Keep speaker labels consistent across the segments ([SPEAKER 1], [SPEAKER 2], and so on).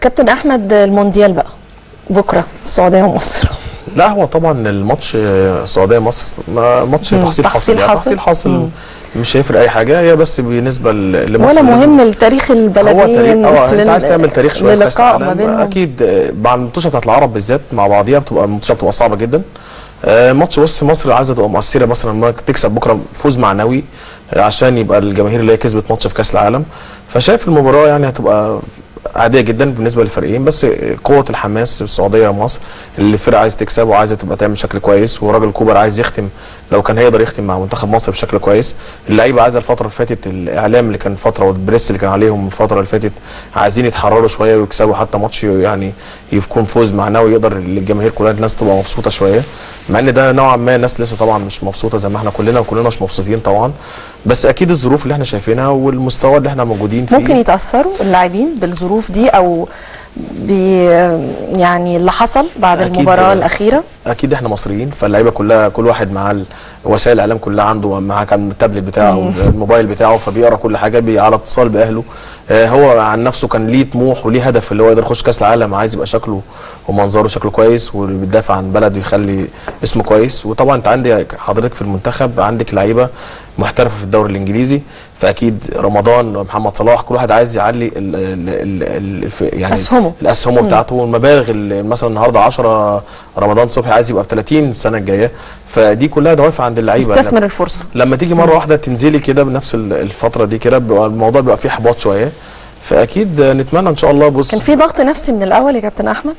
[SPEAKER 1] كابتن احمد المونديال بقى بكره السعوديه ومصر
[SPEAKER 2] لا هو طبعا الماتش آه، السعوديه مصر ما- ماتش
[SPEAKER 1] مم.
[SPEAKER 2] تحصيل
[SPEAKER 1] تحصيل
[SPEAKER 2] حاصل يعني
[SPEAKER 1] حاصل.
[SPEAKER 2] تحصيل حاصل
[SPEAKER 1] مم.
[SPEAKER 2] مش هيفرق اي حاجه هي بس بالنسبه ل- لمصر
[SPEAKER 1] ولا
[SPEAKER 2] لازم-
[SPEAKER 1] مهم لتاريخ
[SPEAKER 2] هو
[SPEAKER 1] البلدين
[SPEAKER 2] تاريخ اه انت
[SPEAKER 1] لل-
[SPEAKER 2] عايز تعمل تاريخ شويه في كاس
[SPEAKER 1] للقاء ما
[SPEAKER 2] العالم
[SPEAKER 1] بينهم
[SPEAKER 2] اكيد آه، بعد الماتشات بتاعت العرب بالذات مع بعضيها بتبقى الماتشات بتبقى صعبه جدا آه، ماتش بص مصر عايزه تبقى مؤثره مثلا انها تكسب بكره فوز معنوي آه، عشان يبقى الجماهير اللي هي كسبت ماتش في كاس العالم فشايف المباراه يعني هتبقى عاديه جدا بالنسبه للفريقين بس قوه الحماس في السعوديه ومصر اللي الفرقه عايزه تكسب وعايزه تبقى تعمل شكل كويس وراجل كوبر عايز يختم لو كان هيقدر يختم مع منتخب مصر بشكل كويس اللعيبه عايزه الفتره اللي فاتت الاعلام اللي كان فتره والبريس اللي كان عليهم الفتره اللي فاتت عايزين يتحرروا شويه ويكسبوا حتى ماتش يعني يكون فوز معنوي يقدر الجماهير كلها الناس تبقى مبسوطه شويه مع ان ده نوعا ما الناس لسه طبعا مش مبسوطه زي ما احنا كلنا وكلنا مش مبسوطين طبعا بس اكيد الظروف اللي احنا شايفينها والمستوى اللي احنا موجودين فيه
[SPEAKER 1] ممكن يتاثروا اللاعبين بالظروف دي او ب يعني اللي حصل بعد
[SPEAKER 2] أكيد.
[SPEAKER 1] المباراه الاخيره
[SPEAKER 2] اكيد احنا مصريين فاللعيبه كلها كل واحد معاه ال- وسائل الاعلام كلها عنده معاه كان التابلت بتاعه الموبايل بتاعه فبيقرا كل حاجه بي على اتصال باهله آه هو عن نفسه كان ليه طموح وليه هدف اللي هو يقدر يخش كاس العالم عايز يبقى شكله ومنظره شكله كويس وبيدافع عن بلده ويخلي اسمه كويس وطبعا انت عندك حضرتك في المنتخب عندك لعيبه محترفه في الدوري الانجليزي فاكيد رمضان ومحمد صلاح كل واحد عايز يعلي ال ال ال ال الف- يعني
[SPEAKER 1] أسهمه.
[SPEAKER 2] الاسهم بتاعته والمبالغ اللي مثلا النهارده 10 رمضان صبحي عايز يبقى ب 30 السنه الجايه فدي كلها دوافع عند اللعيبه
[SPEAKER 1] استثمر الفرصه
[SPEAKER 2] لما تيجي مره واحده تنزلي كده بنفس ال- الفتره دي كده بيبقى الموضوع بيبقى فيه احباط شويه فاكيد نتمنى ان شاء الله بص
[SPEAKER 1] كان في ضغط نفسي من الاول يا كابتن احمد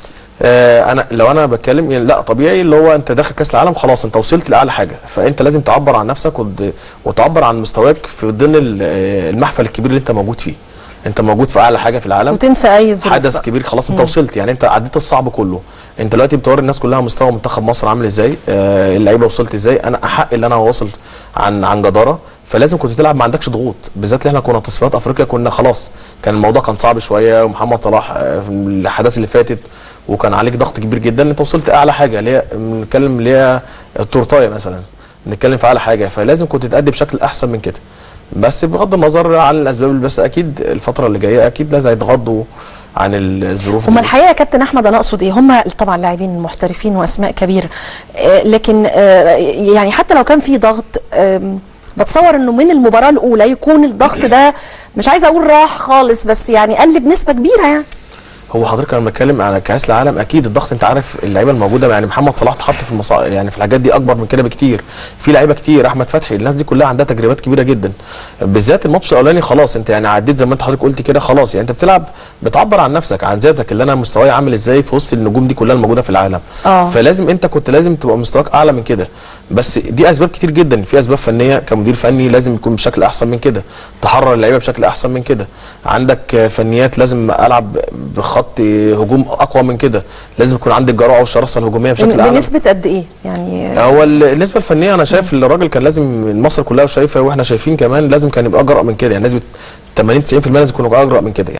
[SPEAKER 2] آه انا لو انا بتكلم يعني لا طبيعي اللي هو انت داخل كاس العالم خلاص انت وصلت لاعلى حاجه فانت لازم تعبر عن نفسك وت- وتعبر عن مستواك في ضمن ال- آه، المحفل الكبير اللي انت موجود فيه انت موجود في اعلى حاجه في العالم
[SPEAKER 1] وتنسى اي ظروف
[SPEAKER 2] حدث
[SPEAKER 1] بقى.
[SPEAKER 2] كبير خلاص انت وصلت يعني انت عديت الصعب كله انت دلوقتي بتوري الناس كلها مستوى منتخب مصر عامل ازاي آه اللعيبه وصلت ازاي انا احق اللي انا واصل عن عن جداره فلازم كنت تلعب ما عندكش ضغوط بالذات اللي احنا كنا تصفيات افريقيا كنا خلاص كان الموضوع كان صعب شويه ومحمد صلاح آه، في الاحداث اللي فاتت وكان عليك ضغط كبير جدا انت وصلت اعلى حاجه اللي هي بنتكلم اللي هي التورتايه مثلا بنتكلم في اعلى حاجه فلازم كنت تأدي بشكل احسن من كده بس بغض النظر عن الاسباب بس اكيد الفتره اللي جايه اكيد لازم يتغاضوا عن الظروف
[SPEAKER 1] هم
[SPEAKER 2] دي.
[SPEAKER 1] الحقيقه يا كابتن احمد انا اقصد ايه هم طبعا لاعبين محترفين واسماء كبيره آه، لكن آه، يعني حتى لو كان في ضغط آم، بتصور انه من المباراه الاولى يكون الضغط ده مش عايزه اقول راح خالص بس يعني قل بنسبه كبيره يعني
[SPEAKER 2] هو حضرتك لما بتكلم على كاس العالم اكيد الضغط انت عارف اللعيبه الموجوده يعني محمد صلاح اتحط في المصا... يعني في الحاجات دي اكبر من كده بكتير في لعيبه كتير احمد فتحي الناس دي كلها عندها تجربات كبيره جدا بالذات الماتش الاولاني خلاص انت يعني عديت زي ما انت حضرتك قلت كده خلاص يعني انت بتلعب بتعبر عن نفسك عن ذاتك اللي انا مستواي عامل ازاي في وسط النجوم دي كلها الموجوده في العالم
[SPEAKER 1] آه.
[SPEAKER 2] فلازم انت كنت لازم تبقى مستواك اعلى من كده بس دي اسباب كتير جدا في اسباب فنيه كمدير فني لازم يكون بشكل احسن من كده تحرر اللعيبه بشكل احسن من كده عندك آه، فنيات لازم العب بخط هجوم اقوى من كده لازم يكون عندك جرأه والشراسه الهجوميه بشكل اعلى
[SPEAKER 1] بنسبه قد ايه يعني
[SPEAKER 2] هو ال- النسبه الفنيه انا شايف ان الراجل كان لازم مصر كلها شايفه واحنا شايفين كمان لازم كان يبقى اجرأ من كده يعني نسبه 80 90% لازم يكون اجرأ من كده يعني